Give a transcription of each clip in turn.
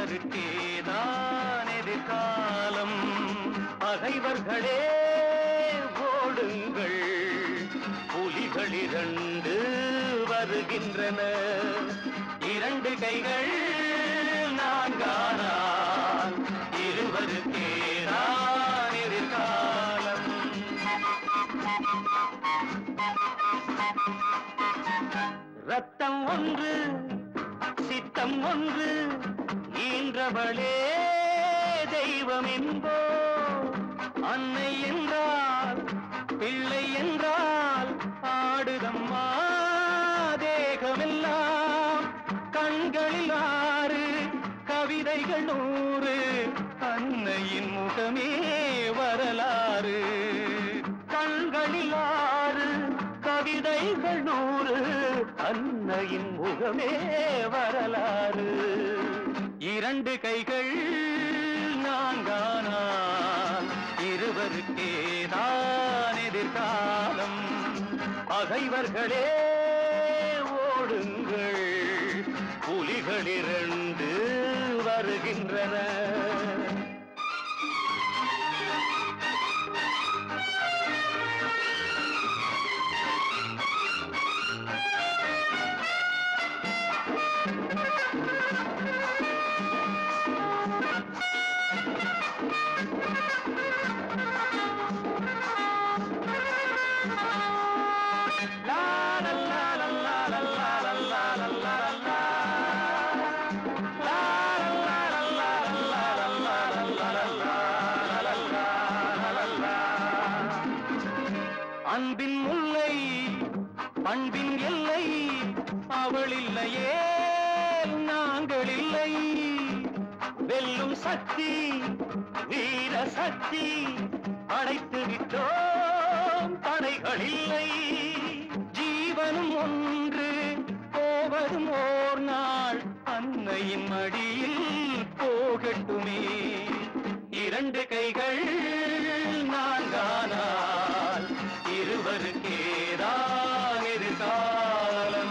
இருவருக்கேதான் எதிர்காலம் பகைவர்களே ஓடுங்கள் புலிகள் இரண்டு வருகின்றன இரண்டு கைகள் நான்கானால் இருவருக்கேதான் எதிர்காலம் ரத்தம் ஒன்று சித்தம் ஒன்று ஈன்றவளே தெய்வம் என்போ அன்னை என்றால் பிள்ளை என்றால் ஆடுதம்மா தேகமெல்லாம் கண்களில் ஆறு கவிதைகள் நூறு அன்னையின் முகமே வரலாறு கண்களில் ஆறு கவிதைகள் நூறு அன்னையின் முகமே வரலாறு இரண்டு கைகள் நான்கானால் இருவருக்கேதான் எதிர்காலம் பகைவர்களே ஓடுங்கள் புலிகள் இரண்டு வருகின்றன அன்பின் முல்லை பண்பின் எல்லை அவள் இல்லையே நாங்கள் இல்லை வெல்லும் சக்தி வீர சக்தி அடைத்து விட்டோம் தடைகள் இல்லை ஜீவனும் ஒன்று போவதும் ஓர் நாள் அன்னையின் மடியில் போகட்டுமே இரண்டு கைகள் நான்கானால் இருவருக்கேதான் எதிர்காலம்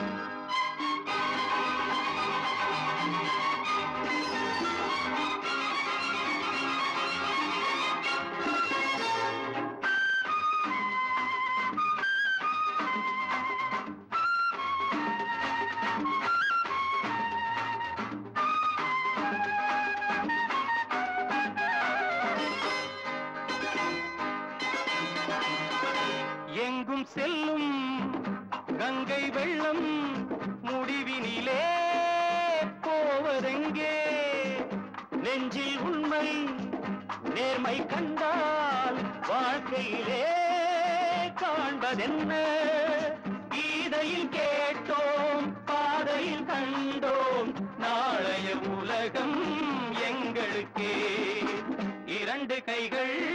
எங்கும் செல்லும் கங்கை வெள்ளம் முடிவினிலே போவதெங்கே நெஞ்சில் உண்மை நேர்மை கண்டால் வாழ்க்கையிலே காண்பதென்ன கீதையில் கேட்டோம் பாதையில் கண்டோம் நாளைய உலகம் எங்களுக்கே இரண்டு கைகள்